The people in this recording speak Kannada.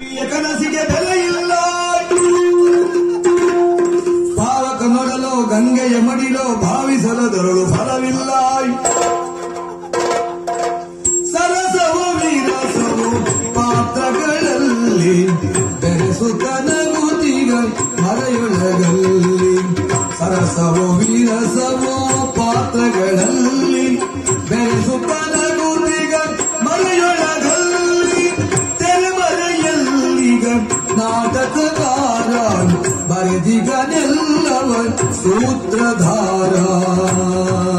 ಕನಸಿಗೆ ಬೆಲೆ ಇಲ್ಲ ಪಾವಕ ನೋಡಲು ಗಂಗೆಯ ಮಡಿಲೋ ಭಾವಿಸಲದರಳು ಫಲವಿಲ್ಲ ಸರಸವು ವಿರಸವು ಪಾತ್ರಗಳಲ್ಲಿ ಬೆರೆಸುತ್ತ ನಗುತ್ತಿಗ ಮರೆಯೊಳಗಲ್ಲಿ ಸರಸವು ವಿರಸವು ಪಾತ್ರಗಳಲ್ಲಿ ಬೆರೆಸುತ್ತ ನಗುತ್ತಿಗ ಮರೆಯೊಳಗಲ್ಲಿ ತೆರೆಮರೆಯಲ್ಲೀಗ ನಾಟಕಕಾರ ಬರೆದಿಗನೆಲ್ಲವ ಸೂತ್ರಧಾರ